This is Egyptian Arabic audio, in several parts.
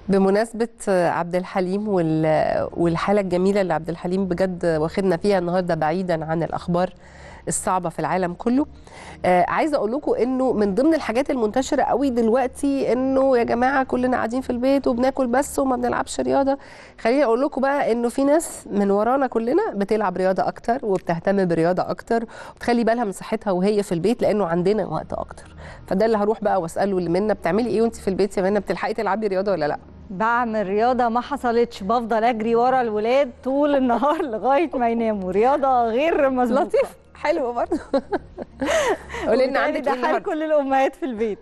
بمناسبة عبد الحليم وال- والحالة الجميلة اللي عبد الحليم بجد واخدنا فيها النهاردة بعيدا عن الأخبار الصعبة في العالم كله آه عايزة أقول لكم إنه من ضمن الحاجات المنتشرة قوي دلوقتي إنه يا جماعة كلنا قاعدين في البيت وبناكل بس وما بنلعبش رياضة خليني أقول لكم بقى إنه في ناس من ورانا كلنا بتلعب رياضة أكتر وبتهتم برياضة أكتر وبتخلي بالها من صحتها وهي في البيت لأنه عندنا وقت أكتر فده اللي هروح بقى وأسأله لمنى بتعملي إيه وأنت في البيت يا منى بتلحقي تلعبي رياضة ولا لأ؟ بعمل رياضة ما حصلتش بفضل أجري ورا الولاد طول النهار لغاية ما يناموا رياضة غير مظبوطة لطيف حلو برضه قولي لنا وبالتالي عندك ده ايه حال النهارده كل الأمهات في البيت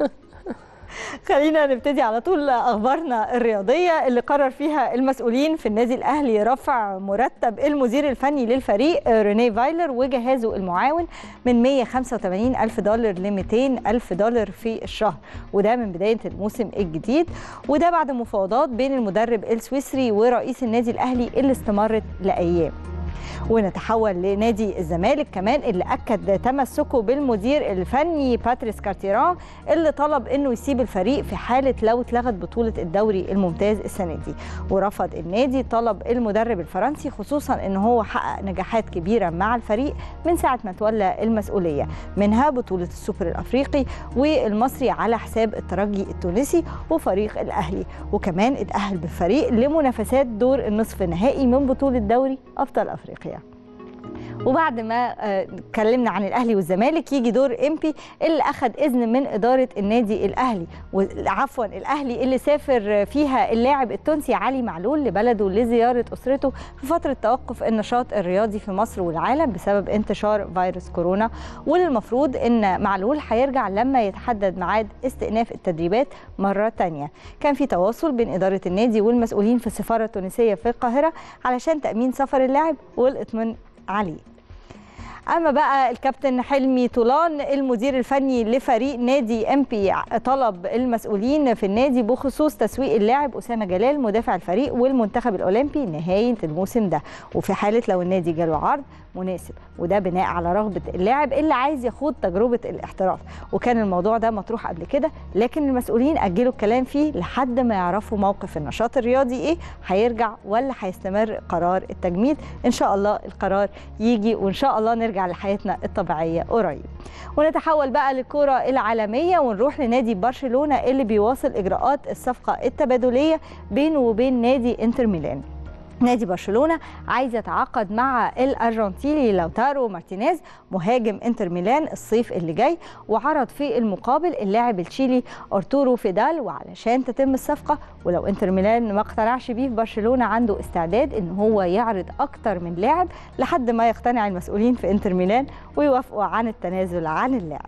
خلينا نبتدي على طول اخبارنا الرياضيه اللي قرر فيها المسؤولين في النادي الاهلي رفع مرتب المدير الفني للفريق ريني فايلر وجهازه المعاون من 185 الف دولار ل 200 الف دولار في الشهر وده من بدايه الموسم الجديد وده بعد مفاوضات بين المدرب السويسري ورئيس النادي الاهلي اللي استمرت لايام ونتحول لنادي الزمالك كمان اللي اكد تمسكه بالمدير الفني باتريس كارتيران اللي طلب انه يسيب الفريق في حاله لو اتلغت بطوله الدوري الممتاز السنه دي ورفض النادي طلب المدرب الفرنسي خصوصا ان هو حقق نجاحات كبيره مع الفريق من ساعه ما تولى المسؤوليه منها بطوله السوبر الافريقي والمصري على حساب الترجي التونسي وفريق الاهلي وكمان اتاهل بالفريق لمنافسات دور النصف النهائي من بطوله دوري ابطال افريقيا وبعد ما آه، اتكلمنا عن الاهلي والزمالك يجي دور امبي اللي اخذ اذن من اداره النادي الاهلي و- عفوا الاهلي اللي سافر فيها اللاعب التونسي علي معلول لبلده لزياره اسرته في فتره توقف النشاط الرياضي في مصر والعالم بسبب انتشار فيروس كورونا والمفروض ان معلول هيرجع لما يتحدد ميعاد استئناف التدريبات مره تانية كان في تواصل بين اداره النادي والمسؤولين في السفاره التونسيه في القاهره علشان تامين سفر اللاعب والاطمئنان عليه اما بقى الكابتن حلمي طولان المدير الفني لفريق نادي ام بي طلب المسؤولين في النادي بخصوص تسويق اللاعب اسامه جلال مدافع الفريق والمنتخب الاولمبي نهايه الموسم ده وفي حاله لو النادي جاله عرض مناسب وده بناء على رغبه اللاعب اللي عايز يخوض تجربه الاحتراف وكان الموضوع ده مطروح قبل كده لكن المسؤولين اجلوا الكلام فيه لحد ما يعرفوا موقف النشاط الرياضي ايه هيرجع ولا هيستمر قرار التجميد ان شاء الله القرار يجي وان شاء الله نرجع لحياتنا الطبيعيه قريب ونتحول بقى للكرة العالمية ونروح لنادي برشلونة اللي بيواصل إجراءات الصفقة التبادلية بينه وبين نادي انتر ميلان نادي برشلونة عايز يتعاقد مع الأرجنتيني لوتارو مارتينيز مهاجم انتر ميلان الصيف اللي جاي وعرض في المقابل اللاعب التشيلي أرتورو فيدال وعلشان تتم الصفقة ولو انتر ميلان ما اقتنعش بيه في برشلونة عنده استعداد ان هو يعرض أكتر من لاعب لحد ما يقتنع المسؤولين في انتر ميلان ويوافقوا عن التنازل عن اللاعب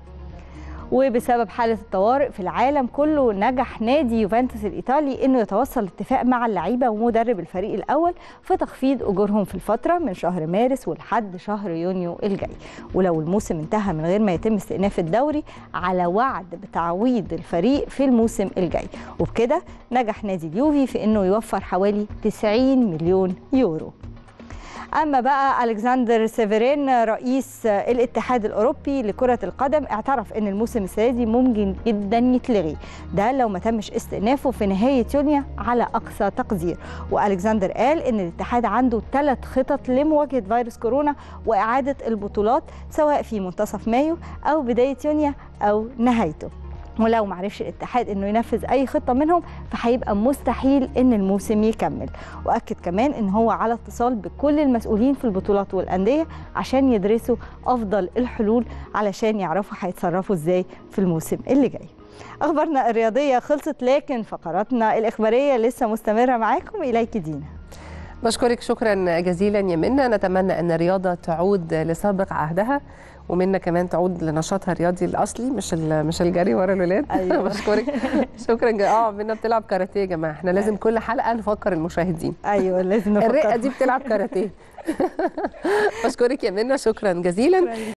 وبسبب حالة الطوارئ في العالم كله نجح نادي يوفنتوس الإيطالي إنه يتوصل لاتفاق مع اللعيبة ومدرب الفريق الأول في تخفيض أجورهم في الفترة من شهر مارس ولحد شهر يونيو الجاي ولو الموسم انتهى من غير ما يتم استئناف الدوري على وعد بتعويض الفريق في الموسم الجاي وبكده نجح نادي اليوفي في إنه يوفر حوالي 90 مليون يورو اما بقى الكسندر سيفرين رئيس الاتحاد الاوروبي لكره القدم اعترف ان الموسم السنه دي ممكن جدا يتلغي ده لو ما تمش استئنافه في نهايه يونيو على اقصى تقدير والكسندر قال ان الاتحاد عنده ثلاث خطط لمواجهه فيروس كورونا واعاده البطولات سواء في منتصف مايو او بدايه يونيو او نهايته ولو معرفش الاتحاد انه ينفذ اي خطه منهم فهيبقى مستحيل ان الموسم يكمل واكد كمان ان هو على اتصال بكل المسؤولين في البطولات والانديه عشان يدرسوا افضل الحلول علشان يعرفوا هيتصرفوا ازاي في الموسم اللي جاي اخبارنا الرياضيه خلصت لكن فقراتنا الاخباريه لسه مستمره معاكم اليك دينا بشكرك شكرا جزيلا يا منى نتمنى ان الرياضه تعود لسابق عهدها ومنا كمان تعود لنشاطها الرياضي الاصلي مش ال- مش الجري ورا الولاد أيوة. بشكرك شكرا ج- اه منا بتلعب كاراتيه يا جماعه احنا لازم كل حلقه نفكر المشاهدين ايوه لازم الرقه نفكر دي بتلعب كاراتيه بشكرك يا منى شكرا جزيلا